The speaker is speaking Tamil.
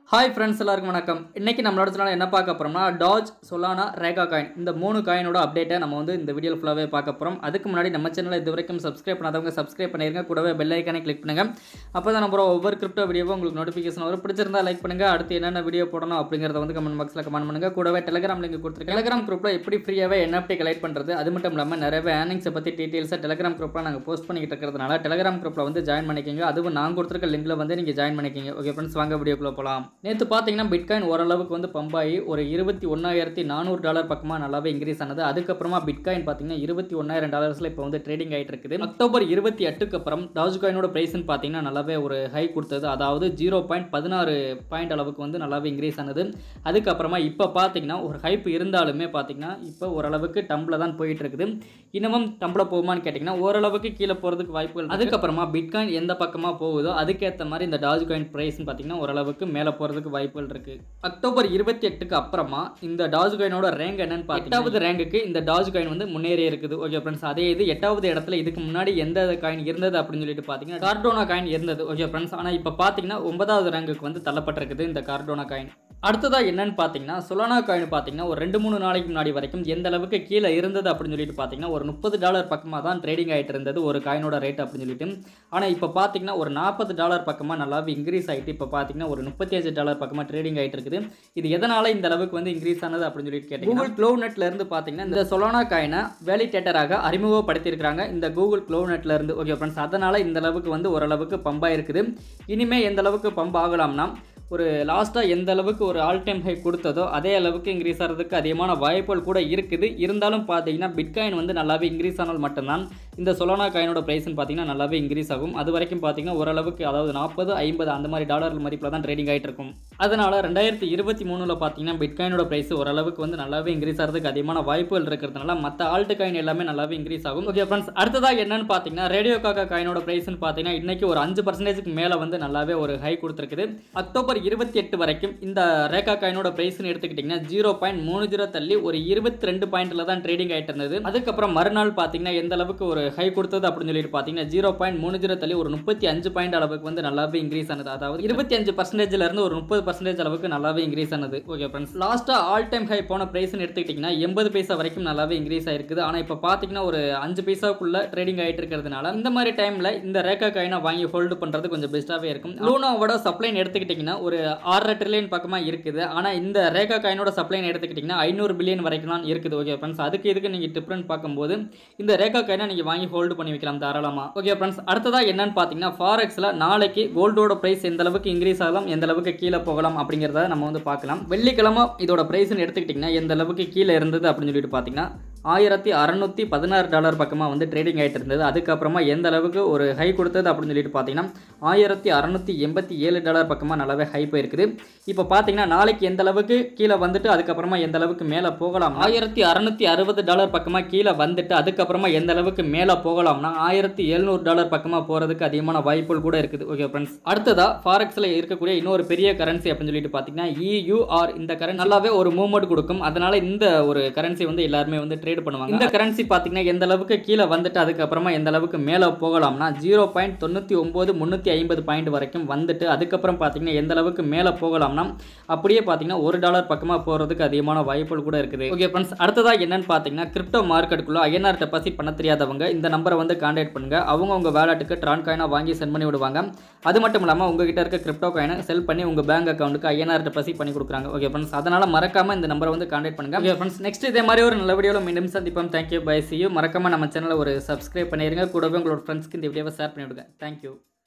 ஹாய் ஃப்ரெண்ட்ஸ் எல்லாருக்கும் வணக்கம் இன்னைக்கு நம்மளோட சேனல் என்ன பார்க்க போகிறோம்னா டாஜ் சொலானா ரேகா காயின் இந்த மூணு காயினோட அப்டேட்டை நம்ம வந்து இந்த வீடியோ ஃபுல்லாகவே பார்க்க போகிறோம் அதுக்கு முன்னாடி நம்ம சேனலை இது வரைக்கும் சப்ஸ்கிரைப் பண்ணாதவங்க சப்ஸ்கிரைப் பண்ணிருங்க கூடவே பெல் ஐக்கானே கிளிக் பண்ணுங்க அப்போ தான் நம்ம ஒவ்வொரு கிரிப்டோ வீடியோவும் உங்களுக்கு நோட்டிஃபிகேஷன் வரும் பிடிச்சிருந்தா லைக் பண்ணுங்க அடுத்து என்னென்ன வீடியோ போடணும் அப்படிங்கிறத வந்து கமெண்ட் பாக்ஸில் கமெண்ட் பண்ணுங்க கூடவே டெலிகிராம் லிங்க் கொடுத்துருக்கேன் டெலிகிராம் குரூப்பில் எப்படி ஃப்ரீயாகவே NFT கலெக்ட் பண்ணுறது அது மட்டும் இல்லாமல் நிறைய ஏர்னிங்ஸை பற்றி டீட்டெயில்ஸை டெலிகிராம் குரூப்பில் நாங்கள் போஸ்ட் பண்ணிக்கிட்டு இருக்கிறதுனால டெலிகிராம் குரூப்பில் வந்து ஜாயின் பண்ணிக்கோங்க அதுவும் நான் கொடுத்துருக்க லிங்கில் வந்து நீங்கள் ஜாயின் பண்ணிக்கோங்க ஓகே ஃப்ரெண்ட்ஸ் வாங்க வீடியோக்குள்ளே போகலாம் நேற்று பார்த்தீங்கன்னா பிட்காயின் ஓரளவுக்கு வந்து பம்பாயி ஒரு இருபத்தி ஒன்றாயிரத்தி நானூறு டாலர் பக்கமாக நல்லாவே இன்க்ரீஸ் ஆனது அதுக்கப்புறமா பிட்காயின் பார்த்தீங்கன்னா இருபத்தி ஒன்றாயிரம் டாலர்ஸில் இப்போ வந்து ட்ரேடிங் ஆகிட்டு இருக்குது அக்டோபர் இருபத்தி எட்டுக்கு அப்புறம் டாஜ் காயினோட ப்ரைஸ்னு பார்த்தீங்கன்னா நல்லாவே ஒரு ஹை கொடுத்தது அதாவது ஜீரோ பாயிண்ட் பதினாறு பாயிண்ட் அளவுக்கு வந்து நல்லாவே இன்க்ரீஸ் ஆனது அதுக்கப்புறமா இப்போ பார்த்தீங்கன்னா ஒரு ஹைப் இருந்தாலுமே பார்த்தீங்கன்னா இப்போ ஓரளவுக்கு டம்பில் தான் போயிட்டு இருக்குது இன்னமும் டம்பில் போகுமான்னு கேட்டிங்கன்னா ஓரளவுக்கு கீழே போகிறதுக்கு வாய்ப்புகள் அதுக்கப்புறமா பிட்காயின் எந்த பக்கமாக போகுதோ அதுக்கேற்ற மாதிரி இந்த டாஜ் காயின் ப்ரைஸ்னு பார்த்தீங்கன்னா ஓரளவுக்கு மேலே போகிறதுக்கு வாய்ப்புகள் இருக்குது அக்டோபர் இருபத்தி எட்டுக்கு அப்புறமா இந்த டாஜ் காயினோட ரேங்க் என்னன்னு பார்த்தீங்கன்னா எட்டாவது ரேங்குக்கு இந்த டாஜ் காயின் வந்து முன்னேறி இருக்குது ஓகே ஃப்ரெண்ட்ஸ் அதே இது எட்டாவது இடத்துல இதுக்கு முன்னாடி எந்த காயின் இருந்தது அப்படின்னு சொல்லிட்டு பார்த்தீங்கன்னா கார்டோனா காயின் இருந்தது ஓகே ஃப்ரெண்ட்ஸ் ஆனால் இப்போ பார்த்தீங்கன்னா ஒன்பதாவது ரேங்குக்கு வந்து தள்ளப்பட்டிருக்குது இந்த கார்டோனா காயின் அடுத்ததாக என்னன்னு பார்த்தீங்கன்னா சொலானா காயின் பார்த்தீங்கன்னா ஒரு ரெண்டு மூணு நாளைக்கு முன்னாடி வரைக்கும் எந்த அளவுக்கு கீழே இருந்தது அப்படின்னு சொல்லிட்டு பார்த்தீங்கன்னா ஒரு முப்பது டாலர் பக்கமாக தான் ட்ரேடிங் ஆகிட்டு இருந்தது ஒரு காயினோட ரேட் அப்படின்னு சொல்லிட்டு ஆனால் இப்போ பார்த்தீங்கன்னா ஒரு நாற்பது டாலர் பக்கமாக நல்லாவே இன்க்ரீஸ் ஆகிட்டு இப்போ பார்த்தீங்கன்னா ஒரு முப்பத்தி அஞ்சு டாலர் பக்கமாக ட்ரேடிங் ஆகிட்டு இருக்குது இது எதனால் இந்த அளவுக்கு வந்து இன்க்ரீஸ் ஆனது அப்படின்னு சொல்லிட்டு கேட்டீங்கன்னா கூகுள் க்ளோ நெட்ல இருந்து பார்த்தீங்கன்னா இந்த சொலானா காயினை வேலிடேட்டராக அறிமுகப்படுத்தியிருக்காங்க இந்த கூகுள் க்ளோ நெட்ல இருந்து ஓகே ஃப்ரெண்ட்ஸ் அதனால் இந்த அளவுக்கு வந்து ஓரளவுக்கு பம்பாக இருக்குது இனிமேல் எந்த அளவுக்கு பம்ப் ஆகலாம்னா ஒரு லாஸ்ட்டாக எந்த அளவுக்கு ஒரு ஆல் டைம் ஹை கொடுத்ததோ அதே அளவுக்கு இன்க்ரீஸ் ஆகிறதுக்கு அதிகமான வாய்ப்புகள் கூட இருக்குது இருந்தாலும் பார்த்தீங்கன்னா பிட்காயின் வந்து நல்லாவே இன்க்ரீஸ் ஆனால் மட்டும்தான் இந்த சொலானா காயினோட ப்ரைஸ்னு பார்த்தீங்கன்னா நல்லாவே இன்க்ரீஸ் ஆகும் அது வரைக்கும் பார்த்தீங்கன்னா ஓரளவுக்கு அதாவது நாற்பது ஐம்பது அந்த மாதிரி டாலர் மதிப்பில் தான் ட்ரேடிங் ஆகிட்டு இருக்கும் அதனால் ரெண்டாயிரத்தி இருபத்தி மூணில் பார்த்தீங்கன்னா பிட்காயினோட ப்ரைஸ் ஓரளவுக்கு வந்து நல்லாவே இன்க்ரீஸ் ஆகிறதுக்கு அதிகமான வாய்ப்புகள் இருக்கிறதுனால மற்ற ஆல்ட் காயின் எல்லாமே நல்லாவே இன்க்ரீஸ் ஆகும் ஓகே ஃப்ரெண்ட்ஸ் அடுத்ததாக என்னன்னு பார்த்தீங்கன்னா ரேடியோ காக்கா காயினோட ப்ரைஸ்னு பார்த்தீங்கன்னா இன்னைக்கு ஒரு அஞ்சு பர்சன்டேஜுக்கு மேலே வந்து நல்லாவே ஒரு ஹை கொடுத்துருக்குது அக்டோபர் இருபத்தி எட்டு வரைக்கும் இந்த ரேகா காயினோட ப்ரைஸ்னு எடுத்துக்கிட்டிங்கன்னா ஜீரோ பாயிண்ட் மூணு ஜீரோ தள்ளி ஒரு இருபத்தி ரெண்டு பாயிண்ட்ல தான் ட்ரேடிங் ஆகிட்டு இருந்தது அதுக்கப்புறம் மறுநாள் பார்த்தீங்கன்னா எந்த அளவுக்கு ஒரு ஹை கொடுத்தது அப்படின்னு சொல்லிட்டு பார்த்தீங்கன்னா ஜீரோ பாயிண்ட் மூணு ஜீரோ தள்ளி ஒரு முப்பத்தி அஞ்சு பாயிண்ட் அளவுக்கு வந்து நல்லாவே இன்க்ரீஸ் ஆனது அதாவது இருபத்தி அஞ்சு பர்சன்டேஜ்ல இருந்து ஒரு முப்பது பர்சன்டேஜ் அளவுக்கு நல்லாவே இன்க்ரீஸ் ஆனது ஓகே ஃப்ரெண்ட்ஸ் லாஸ்ட்டாக ஆல் டைம் ஹை போன ப்ரைஸ்னு எடுத்துக்கிட்டிங்கன்னா எண்பது பைசா வரைக்கும் நல்லாவே இன்க்ரீஸ் ஆயிருக்குது ஆனால் இப்போ பார்த்தீங்கன்னா ஒரு அஞ்சு பைசாக்குள்ள ட்ரேடிங் ஆகிட்டு இருக்கிறதுனால இந்த மாதிரி டைமில் இந்த ரேகா காயினை வாங்கி ஹோல்டு பண்ணுறது கொஞ்சம் பெஸ்ட்டாகவே இருக்கும் லூனாவோட சப்ளைன் எடுத்துக்கிட்டிங்கன்னா ஒரு ஆறரை ட்ரில்லியன் பக்கமாக இருக்குது ஆனால் இந்த ரேகா காயினோட சப்ளைன் எடுத்துக்கிட்டிங்கன்னா ஐநூறு பில்லியன் வரைக்கும் தான் இருக்குது ஓகே ஃப்ரெண்ட்ஸ் அதுக்கு இதுக்கு நீங்கள் டிஃப்ரெண்ட் பார்க்கும்போது இந்த ரேகா காயினை நீங்கள் வாங்கி ஹோல்டு பண்ணி வைக்கலாம் தாராளமாக ஓகே ஃப்ரெண்ட்ஸ் அடுத்ததாக என்னன்னு பார்த்தீங்கன்னா ஃபாரெக்ஸில் நாளைக்கு கோல்டோட ப்ரைஸ் எந்த அளவுக்கு இன்க்ரீஸ் ஆகலாம் எந்த அளவுக்கு கீழே போகலாம் அப்படிங்கிறத நம்ம வந்து பார்க்கலாம் வெள்ளிக்கிழமை இதோட ப்ரைஸ்னு எடுத்துக்கிட்டிங்கன்னா எந்த அளவுக்கு கீழே இருந்தது அப்படின்னு சொல்லிட்டு பார்த்தீங்கன்னா ஆயிரத்தி அறநூற்றி பதினாறு டாலர் பக்கமாக வந்து ட்ரேடிங் ஆகிட்டு இருந்தது அதுக்கப்புறமா எந்த அளவுக்கு ஒரு ஹை கொடுத்தது அப்படின்னு சொல்லிட்டு பார்த்தீங்கன்னா ஆயிரத்தி அறநூற்றி எண்பத்தி ஏழு டாலர் பக்கமாக நல்லாவே ஹை போயிருக்குது இப்போ பார்த்தீங்கன்னா நாளைக்கு எந்த அளவுக்கு கீழே வந்துட்டு அதுக்கப்புறமா எந்த அளவுக்கு மேலே போகலாம் ஆயிரத்தி அறநூற்றி அறுபது டாலர் பக்கமாக கீழே வந்துட்டு அதுக்கப்புறமா எந்த அளவுக்கு மேலே போகலாம்னா ஆயிரத்தி எழுநூறு டாலர் பக்கமாக போகிறதுக்கு அதிகமான வாய்ப்புகள் கூட இருக்குது ஓகே ஃப்ரெண்ட்ஸ் அடுத்ததாக ஃபாரெக்ஸில் இருக்கக்கூடிய இன்னொரு பெரிய கரன்சி அப்படின்னு சொல்லிட்டு பார்த்தீங்கன்னா இயூஆர் இந்த கரன்சி நல்லாவே ஒரு மூவ்மெண்ட் கொடுக்கும் அதனால இந்த ஒரு கரன்சி வந்து எல்லாருமே வந்து ட்ரேட் பண்ணுவாங்க இந்த கரன்சி பார்த்தீங்கன்னா எந்த அளவுக்கு கீழே வந்துட்டு அதுக்கப்புறமா எந்த அளவுக்கு மேலே போகலாம்னா ஜீரோ பாயிண்ட் தொண்ணூற்றி ஒம்பது முந்நூற்றி ஐம்பது பாயிண்ட் வரைக்கும் வந்துட்டு அதுக்கப்புறம் பார்த்தீங்கன்னா எந்த அளவுக்கு மேலே போகலாம்னா அப்படியே பார்த்தீங்கன்னா ஒரு டாலர் பக்கமாக போகிறதுக்கு அதிகமான வாய்ப்புகள் கூட இருக்குது ஓகே ஃப்ரெண்ட்ஸ் அடுத்ததாக என்னன்னு பார்த்தீங்கன்னா கிரிப்டோ மார்க்கெட்டுக்குள்ள ஐஎன்ஆர் டெபாசிட் பண்ண தெரியாதவங்க இந்த நம்பரை வந்து கான்டாக்ட் பண்ணுங்க அவங்க உங்கள் வேலட்டுக்கு ட்ரான் காயினாக வாங்கி சென்ட் பண்ணி விடுவாங்க அது மட்டும் இல்லாமல் உங்ககிட்ட இருக்க கிரிப்டோ காயினை செல் பண்ணி உங்கள் பேங்க் அக்கௌண்ட்டுக்கு ஐஎன்ஆர் டெபாசிட் பண்ணி கொடுக்குறாங்க ஓகே ஃப்ரெண்ட்ஸ் அதனால் மறக்காம இந்த நம்பரை வந்து கான்டாக்ட் பண்ணுங்க ஓகே ஃப்ரெண்ட்ஸ் நெக்ஸ்ட் இதே மாதிரி ஒரு நல்ல வீடியோவில் மீண்டும் சந்திப்போம் தேங்க்யூ பை சி யூ மறக்காம நம்ம சேனலை ஒரு சப்ஸ்கிரைப் பண்ணிடுங்க கூடவே உங்களோட ஃப்ரெண்ட்ஸ்க்கு இந்த வீடியோவை ஷேர் பண்ணி விடுங்க தேங்க்யூ